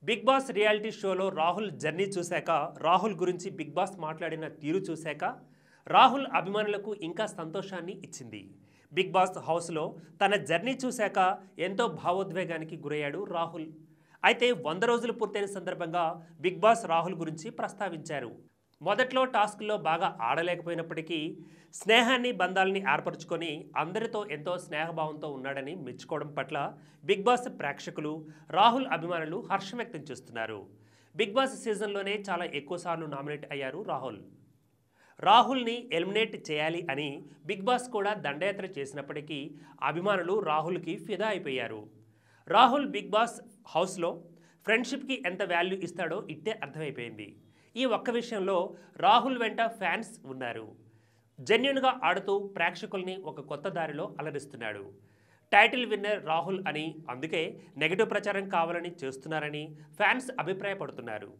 big boss reality షోలో Rahul journey చూశాక రాహుల్ గురించి బిగ్ బాస్ మాట్లాడిన తీరు చూశాక రాహుల్ అభిమానులకు ఇంకా సంతోషాన్ని ఇచ్చింది బిగ్ బాస్ హౌస్లో తన జర్నీ చూశాక ఎంతో భావోద్వేగానికి గురయ్యాడు రాహుల్ అయితే వంద రోజులు పూర్తయిన సందర్భంగా బిగ్ బాస్ రాహుల్ గురించి ప్రస్తావించారు మొదట్లో టాస్క్లో బాగా ఆడలేకపోయినప్పటికీ స్నేహాన్ని బంధాలని ఏర్పరచుకొని అందరితో ఎంతో స్నేహభావంతో ఉన్నాడని మెచ్చుకోవడం పట్ల బిగ్ బాస్ ప్రేక్షకులు రాహుల్ అభిమానులు హర్షం వ్యక్తం చేస్తున్నారు బిగ్ బాస్ సీజన్లోనే చాలా ఎక్కువసార్లు నామినేట్ అయ్యారు రాహుల్ రాహుల్ని ఎలిమినేట్ చేయాలి అని బిగ్ బాస్ కూడా దండయాత్ర చేసినప్పటికీ అభిమానులు రాహుల్కి ఫిదా అయిపోయారు రాహుల్ బిగ్ బాస్ హౌస్లో ఫ్రెండ్షిప్కి ఎంత వాల్యూ ఇస్తాడో ఇట్టే అర్థమైపోయింది ఈ ఒక్క విషయంలో రాహుల్ వెంట ఫ్యాన్స్ ఉన్నారు జెన్యున్గా ఆడుతూ ప్రేక్షకుల్ని ఒక కొత్త దారిలో అలరిస్తున్నాడు టైటిల్ విన్నర్ రాహుల్ అని అందుకే నెగటివ్ ప్రచారం కావాలని చేస్తున్నారని ఫ్యాన్స్ అభిప్రాయపడుతున్నారు